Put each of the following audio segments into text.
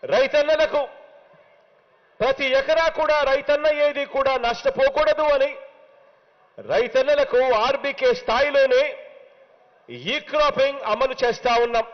రైతన్నలకు ప్రతి ఎకరా కూడా రైతన్న ఏది కూడా నష్టపోకూడదు అని రైతన్నలకు ఆర్బీకే స్థాయిలోనే ఈ క్రాపింగ్ అమలు చేస్తా ఉన్నాం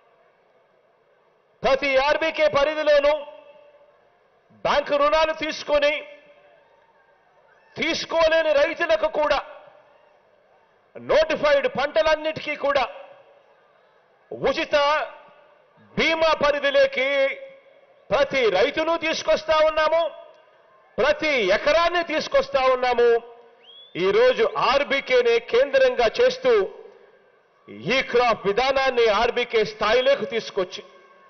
ప్రతి ఆర్బీకే పరిధిలోనూ బ్యాంకు రుణాలు తీసుకొని తీసుకోలేని రైతులకు కూడా నోటిఫైడ్ పంటలన్నిటికీ కూడా ఉచిత బీమా పరిధిలోకి ప్రతి రైతును తీసుకొస్తా ఉన్నాము ప్రతి ఎకరాన్ని తీసుకొస్తా ఉన్నాము ఈరోజు ఆర్బీకేనే కేంద్రంగా చేస్తూ ఈ క్రాప్ విధానాన్ని ఆర్బీకే స్థాయిలోకి తీసుకొచ్చి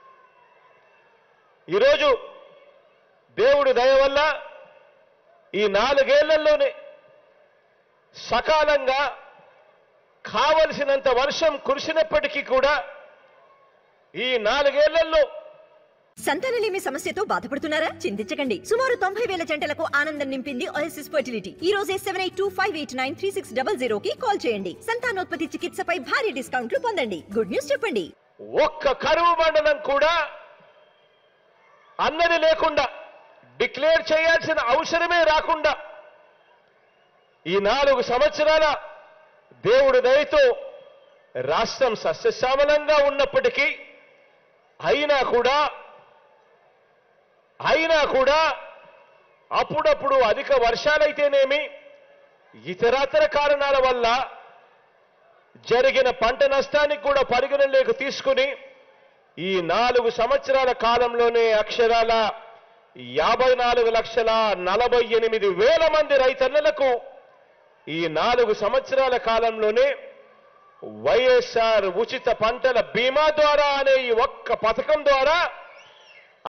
ఈరోజు దేవుడి దయ వల్ల ఈ నాలుగేళ్లలోనే సకాలంగా కావలసినంత వర్షం కురిసినప్పటికీ కూడా ఈ నాలుగేళ్లలో సంతానలేమి సమస్యతో బాధపడుతున్నారా చింతించకండి సుమారు తొంభై వేల జంటలకు ఆనందం నింపింది ఓఎస్ఎస్ ఫర్టిలిటీ ఈ రోజే seven eight two five eight nine three six double zero కి కాల్ చేయండి సంతానోత్పత్తి చికిత్సపై భారీ డిస్కౌంట్లు పొందండి గుడ్ న్యూస్ చెప్పండి ఒక్క కరువు మండలం కూడా అన్నది లేకుండా డిక్లేర్ చేయాల్సిన అవసరమే రాకుండా ఈ నాలుగు సంవత్సరాల దేవుడి దయతో రాష్ట్రం సస్యశ్యామలంగా ఉన్నప్పటికీ అయినా కూడా అయినా కూడా అప్పుడప్పుడు అధిక వర్షాలైతేనేమి ఇతరతర కారణాల వల్ల జరిగిన పంట నష్టానికి కూడా పరిగణలోకి తీసుకుని ఈ నాలుగు సంవత్సరాల కాలంలోనే అక్షరాల యాభై నాలుగు లక్షల నలభై ఎనిమిది వేల మంది రైతన్నలకు ఈ నాలుగు సంవత్సరాల కాలంలోనే వైఎస్ఆర్ ఉచిత పంటల బీమా ద్వారా అనే ఈ ఒక్క పథకం ద్వారా